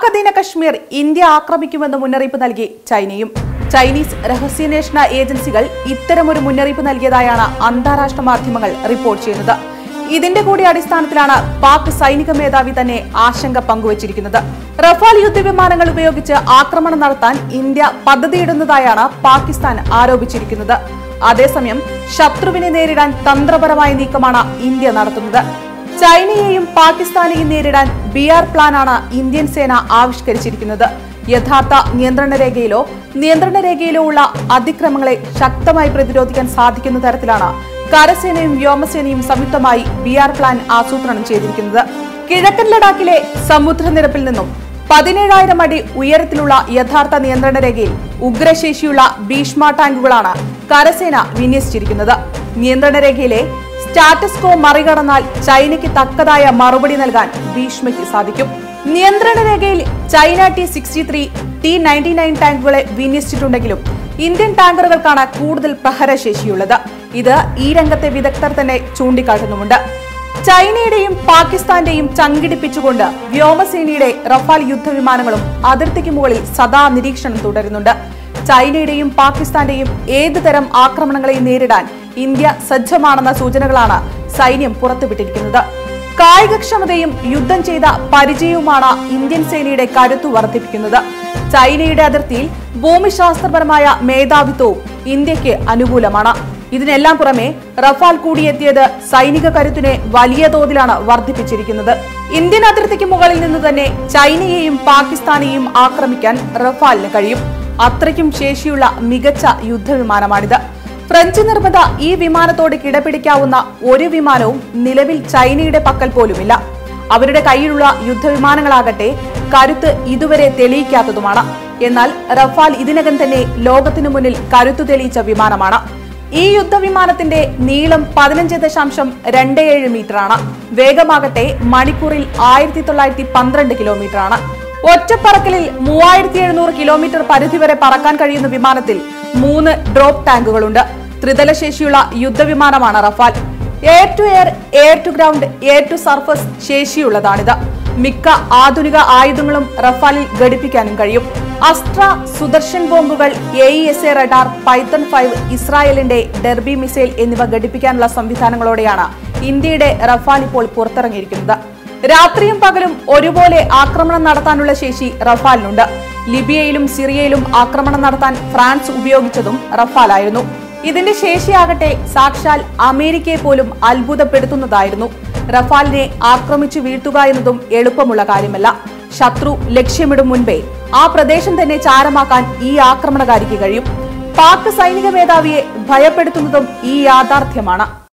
പാക് അധീന കശ്മീർ ഇന്ത്യ ആക്രമിക്കുമെന്ന് മുന്നറിയിപ്പ് നൽകി ചൈനയും ചൈനീസ് രഹസ്യാന്വേഷണ ഏജൻസികൾ ഇത്തരമൊരു മുന്നറിയിപ്പ് നൽകിയതായാണ് അന്താരാഷ്ട്ര മാധ്യമങ്ങൾ റിപ്പോർട്ട് ചെയ്യുന്നത് ഇതിന്റെ കൂടി അടിസ്ഥാനത്തിലാണ് പാക് സൈനിക മേധാവി തന്നെ ആശങ്ക പങ്കുവച്ചിരിക്കുന്നത് റഫാൽ യുദ്ധവിമാനങ്ങൾ ഉപയോഗിച്ച് ആക്രമണം നടത്താൻ ഇന്ത്യ പദ്ധതിയിടുന്നതായാണ് പാകിസ്ഥാൻ ആരോപിച്ചിരിക്കുന്നത് അതേസമയം ശത്രുവിനെ നേരിടാൻ തന്ത്രപരമായ നീക്കമാണ് ഇന്ത്യ നടത്തുന്നത് ചൈനയെയും പാകിസ്ഥാനെയും നേരിടാൻ ബി ആർ പ്ലാനാണ് ഇന്ത്യൻ സേന ആവിഷ്കരിച്ചിരിക്കുന്നത് യഥാർത്ഥ നിയന്ത്രണ രേഖയിലോ നിയന്ത്രണ രേഖയിലോ ഉള്ള അതിക്രമങ്ങളെ ശക്തമായി പ്രതിരോധിക്കാൻ സാധിക്കുന്ന തരത്തിലാണ് കരസേനയും വ്യോമസേനയും സംയുക്തമായി ബി ആർ പ്ലാൻ ആസൂത്രണം ചെയ്തിരിക്കുന്നത് കിഴക്കൻ ലഡാക്കിലെ സമുദ്രനിരപ്പിൽ നിന്നും പതിനേഴായിരം അടി ഉയരത്തിലുള്ള യഥാർത്ഥ നിയന്ത്രണ രേഖയിൽ ഉഗ്രശേഷിയുള്ള ഭീഷ്മ ടാങ്കുകളാണ് കരസേന വിന്യസിച്ചിരിക്കുന്നത് നിയന്ത്രണ രേഖയിലെ സ്റ്റാറ്റസ് കോ മറികടന്നാൽ ചൈനയ്ക്ക് തക്കതായ മറുപടി നൽകാൻ ഭീഷ്മയ്ക്ക് സാധിക്കും നിയന്ത്രണ രേഖയിൽ China T sixty three T ninety nine ടാങ്കുകളെ വിന്യസിച്ചിട്ടുണ്ടെങ്കിലും ഇന്ത്യൻ ടാങ്കറുകൾക്കാണ് കൂടുതൽ പ്രഹരശേഷിയുള്ളത് ഇത് ഈ രംഗത്തെ വിദഗ്ധർ തന്നെ ചൂണ്ടിക്കാട്ടുന്നുമുണ്ട് ചൈനയുടെയും പാകിസ്ഥാന്റെയും ചങ്കിടിപ്പിച്ചുകൊണ്ട് വ്യോമസേനയുടെ റഫാൽ യുദ്ധവിമാനങ്ങളും അതിർത്തിക്ക് മുകളിൽ സദാ നിരീക്ഷണം തുടരുന്നുണ്ട് ചൈനയുടെയും പാകിസ്ഥാന്റെയും ഏത് തരം ആക്രമണങ്ങളെയും നേരിടാൻ ഇന്ത്യ സജ്ജമാണെന്ന സൂചനകളാണ് സൈന്യം പുറത്തുവിട്ടിരിക്കുന്നത് കായികക്ഷമതയും യുദ്ധം ചെയ്ത പരിചയവുമാണ് ഇന്ത്യൻ സേനയുടെ കരുത്തു വർദ്ധിപ്പിക്കുന്നത് ചൈനയുടെ അതിർത്തിയിൽ ഭൂമിശാസ്ത്രപരമായ മേധാവിത്വവും ഇന്ത്യക്ക് അനുകൂലമാണ് ഇതിനെല്ലാം പുറമെ റഫാൽ കൂടിയെത്തിയത് സൈനിക കരുത്തിനെ വലിയ തോതിലാണ് വർദ്ധിപ്പിച്ചിരിക്കുന്നത് ഇന്ത്യൻ അതിർത്തിക്ക് മുകളിൽ നിന്ന് തന്നെ ചൈനയെയും പാകിസ്ഥാനെയും ആക്രമിക്കാൻ റഫാലിന് കഴിയും അത്രയ്ക്കും ശേഷിയുള്ള മികച്ച യുദ്ധവിമാനമാണിത് ഫ്രഞ്ച് നിർമ്മിത ഈ വിമാനത്തോട് കിടപിടിക്കാവുന്ന ഒരു വിമാനവും നിലവിൽ ചൈനയുടെ പക്കൽ പോലുമില്ല അവരുടെ കയ്യിലുള്ള യുദ്ധവിമാനങ്ങളാകട്ടെ കരുത്ത് ഇതുവരെ തെളിയിക്കാത്തതുമാണ് എന്നാൽ റഫാൽ ഇതിനകം തന്നെ ലോകത്തിനു മുന്നിൽ കരുത്തു തെളിയിച്ച വിമാനമാണ് ഈ യുദ്ധവിമാനത്തിന്റെ നീളം പതിനഞ്ച് ദശാംശം രണ്ട് ഏഴ് മീറ്ററാണ് വേഗമാകട്ടെ മണിക്കൂറിൽ ആയിരത്തി തൊള്ളായിരത്തി പന്ത്രണ്ട് കിലോമീറ്ററാണ് ഒറ്റപ്പറക്കലിൽ മൂവായിരത്തി എഴുന്നൂറ് കിലോമീറ്റർ പരിധി വരെ പറക്കാൻ കഴിയുന്ന വിമാനത്തിൽ മൂന്ന് ഡ്രോപ്പ് ടാങ്കുകളുണ്ട് ത്രിതല ശേഷിയുള്ള യുദ്ധവിമാനമാണ് Rafale air to air air to ground air to surface ശേഷിയുള്ളതാണിത് മിക്ക ആധുനിക ആയുധങ്ങളും റഫാലിൽ ഘടിപ്പിക്കാനും കഴിയും അസ്ട്ര സുദർശൻ ബോംബുകൾ A E S A radar Python five ഇസ്രായേലിന്റെ ഡെർബി മിസൈൽ എന്നിവ ഘടിപ്പിക്കാനുള്ള സംവിധാനങ്ങളോടെയാണ് ഇന്ത്യയുടെ റഫാൽ ഇപ്പോൾ പുറത്തിറങ്ങിയിരിക്കുന്നത് രാത്രിയും പകലും ഒരുപോലെ ആക്രമണം നടത്താനുള്ള ശേഷി റഫാലിനുണ്ട് ലിബിയയിലും സിറിയയിലും ആക്രമണം നടത്താൻ ഫ്രാൻസ് ഉപയോഗിച്ചതും റഫാലായിരുന്നു ഇതിന്റെ ശേഷിയാകട്ടെ സാക്ഷാൽ അമേരിക്കയെ പോലും അത്ഭുതപ്പെടുത്തുന്നതായിരുന്നു റഫാലിനെ ആക്രമിച്ചു വീഴ്ത്തുക എന്നതും എളുപ്പമുള്ള കാര്യമല്ല ശത്രു ലക്ഷ്യമിടും മുൻപേ ആ പ്രദേശം തന്നെ ചാരമാക്കാൻ ഈ ആക്രമണകാരിക്ക് കഴിയും പാക് സൈനിക മേധാവിയെ ഭയപ്പെടുത്തുന്നതും ഈ യാഥാർത്ഥ്യമാണ്